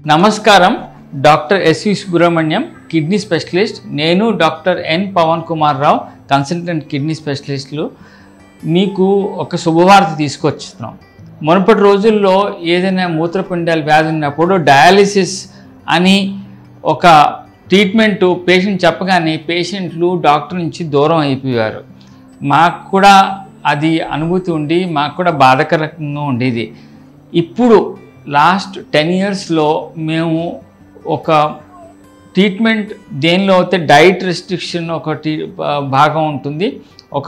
నమస్కారం doctor S V Subrahmanyam kidney specialist నేను doctor N Pavan Kumar Rao consultant kidney స్పెషలిస్టులు మీకు ఒక శుభవార్త తీసుకొస్తున్నాం మునుపటి రోజుల్లో ఏదైనా మూత్రపిండాల వ్యాధి ఉన్నప్పుడు డయాలిసిస్ అని ఒక ట్రీట్మెంట్ పేషెంట్ చెప్పగానే పేషెంట్లు డాక్టర్ నుంచి దూరం అయిపోయారు మాకు కూడా అది అనుభూతి ఉండి మాకు కూడా బాధకరంగా ఉండేది ఇప్పుడు లాస్ట్ టెన్ ఇయర్స్లో మేము ఒక ట్రీట్మెంట్ దేనిలో అయితే డైట్ రెస్ట్రిక్షన్ ఒకటి ఆ, భాగం ఉంటుంది ఒక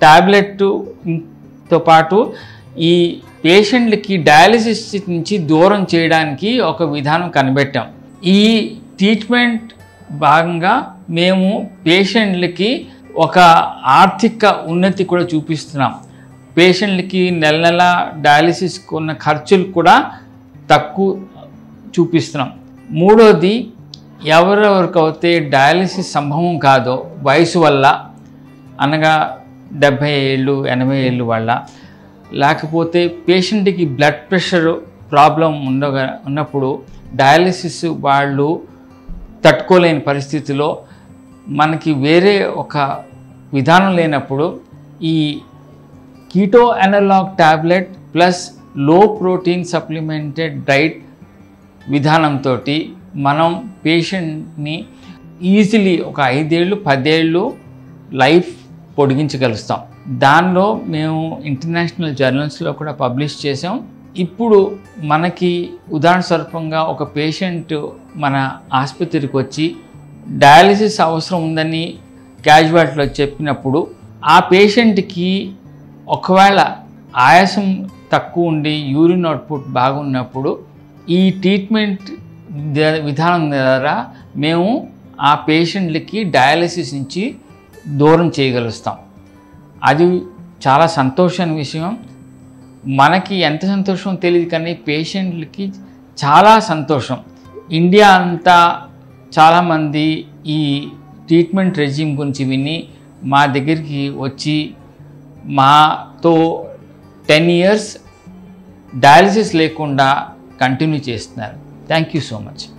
టాబ్లెట్తో పాటు ఈ పేషెంట్లకి డయాలిసిస్ నుంచి దూరం చేయడానికి ఒక విధానం కనిపెట్టాం ఈ ట్రీట్మెంట్ భాగంగా మేము పేషెంట్లకి ఒక ఆర్థిక ఉన్నతి కూడా చూపిస్తున్నాం పేషెంట్లకి నెల నెల డయాలిసిస్కి ఉన్న ఖర్చులు కూడా తక్కువ చూపిస్తున్నాం మూడోది ఎవరెవరికైతే డయాలిసిస్ సంభవం కాదో వయసు వల్ల అనగా డెబ్భై ఏళ్ళు ఎనభై ఏళ్ళు వల్ల లేకపోతే పేషెంట్కి బ్లడ్ ప్రెషర్ ప్రాబ్లం ఉండగా ఉన్నప్పుడు డయాలిసిస్ వాళ్ళు తట్టుకోలేని పరిస్థితిలో మనకి వేరే ఒక విధానం లేనప్పుడు ఈ keto analog tablet plus low protein supplemented diet విధానంతో మనం పేషెంట్ని ఈజీలీ ఒక ఐదేళ్ళు పదేళ్ళు లైఫ్ పొడిగించగలుస్తాం దానిలో మేము ఇంటర్నేషనల్ జర్నల్స్లో కూడా పబ్లిష్ చేసాం ఇప్పుడు మనకి ఉదాహరణ స్వరూపంగా ఒక పేషెంట్ మన ఆసుపత్రికి వచ్చి డయాలిసిస్ అవసరం ఉందని క్యాజువాలిటీలో చెప్పినప్పుడు ఆ పేషెంట్కి ఒకవేళ ఆయాసం తక్కువ ఉండి యూరిన్ అవుట్పుట్ బాగున్నప్పుడు ఈ ట్రీట్మెంట్ ద- విధానం ద్వారా మేము ఆ పేషెంట్లకి డయాలిసిస్ నుంచి దూరం చేయగలుస్తాం అది చాలా సంతోషమైన విషయం మనకి ఎంత సంతోషం తెలియదు కానీ పేషెంట్లకి చాలా సంతోషం ఇండియా అంతా చాలామంది ఈ ట్రీట్మెంట్ రెజ్యూమ్ గురించి విని మా దగ్గరికి వచ్చి మాతో టెన్ ఇయర్స్ డయాలిసిస్ లేకుండా కంటిన్యూ చేస్తున్నారు థ్యాంక్ యూ సో మచ్